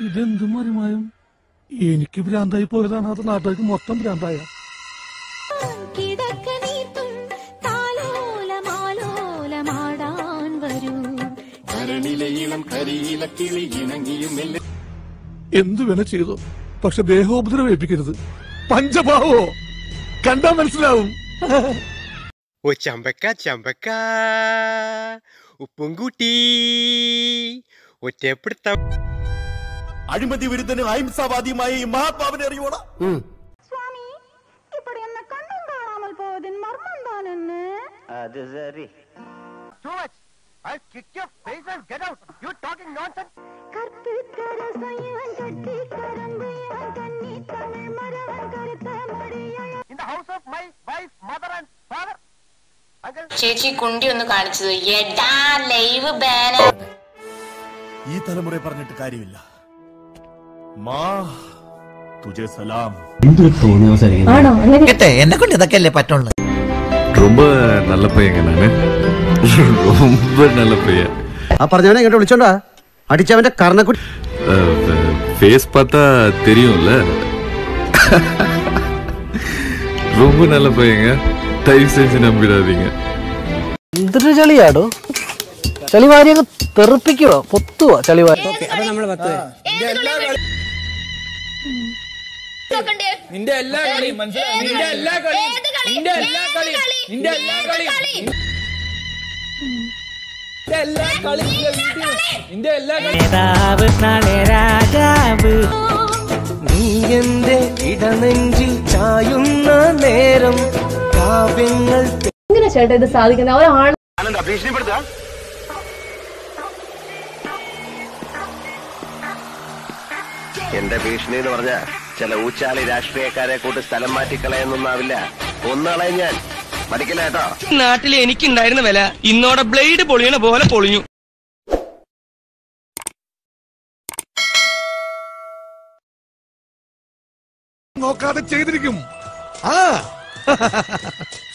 ഇതെന്ത് മറിമായും എനിക്ക് ഭ്രാന്തായി പോയതാണ് അത് നാട്ടുകാർക്ക് മൊത്തം ഭ്രാന്തായ കിടക്ക നീത്തും താലോലമാലോലമാടാൻ വരൂ എന്തു വേണ ചെയ്തു പക്ഷെ ദേഹോപദ്രവേൽപ്പിക്കരുത് പഞ്ചഭാവോ കണ്ടാ മനസ്സിലാവും ഓ ചമ്പക്ക ചമ്പക്ക ഉപ്പും കൂട്ടി ഒറ്റപ്പെടുത്താം അഴിമതി വിരുദ്ധനും അഹിംസാവാദിയുമായ ഈ മഹാത്മാവിനെ അറിയോടാ സ്വാമി ഇപ്പടി എന്നെ കണ്ണും കാണാമൽ പോയതിൻ മർമ്മം താനെന്ന് கற்பித்தர செய்யன் கட்டி கரம்பு என் கண்ணி தமிழ் மரவன் கருத்த மொழியை ചേച്ചി കുണ്ടി ഒന്ന് കാണിച്ചത് എടാ ലൈവ് ബാന ഈ തലമുറ പറഞ്ഞിട്ട് കാര്യമില്ല മാ തുജെ സലാം എന്നെ കൊണ്ട് ഇതൊക്കെ അല്ലേ പറ്റുള്ളൂ ரொம்ப நல்ல பையங்க நானு ரொம்ப நல்ல பையன் ആ പറഞ്ഞവനെ ഇങ്ങോട്ട് വിളിച്ചോണ്ടാ അടിച്ചവന്റെ കർണക്കുട്ടി ஃபேஸ் பார்த்தா தெரியும்ல ரொம்ப நல்ல பையங்க தயவு செஞ்சு நம்பிடாதீங்க എന്തൊരു ചളിയാടോ ചളിവാരിയൊക്കെ തെറിപ്പിക്കുവോ പൊത്തുവോ ചളിവാരി നിന്റെ എല്ലാ കളിയും മനസ്സിലായി നിന്റെ എല്ലാ കളിയും നിന്റെ എല്ലാ കളിയും നിന്റെ എല്ലാ കളിയും നിന്റെ എല്ലാ കളിയും നിന്റെ എല്ലാ കളിയും രാജാവ് നീ എന്റെ ഇടനെഞ്ചിൽ ചായുന്ന നേരം കാവ്യങ്ങൾ എങ്ങനെ ചേട്ടാ ഇത് സാധിക്കുന്നത് ഒരാൾ എന്റെ ഭീഷണി എന്ന് പറഞ്ഞ ചില ഊച്ചാളി രാഷ്ട്രീയക്കാരെ കൂട്ടി സ്ഥലം മാറ്റിക്കളയെന്നൊന്നാവില്ല ഒന്നാളെ ഞാൻ മടിക്കില്ല കേട്ടോ നാട്ടിൽ എനിക്കുണ്ടായിരുന്ന വില ഇന്നോടെ ബ്ലേഡ് പൊളിയണ പോലെ പൊളിഞ്ഞു നോക്കാതെ ചെയ്തിരിക്കും ആ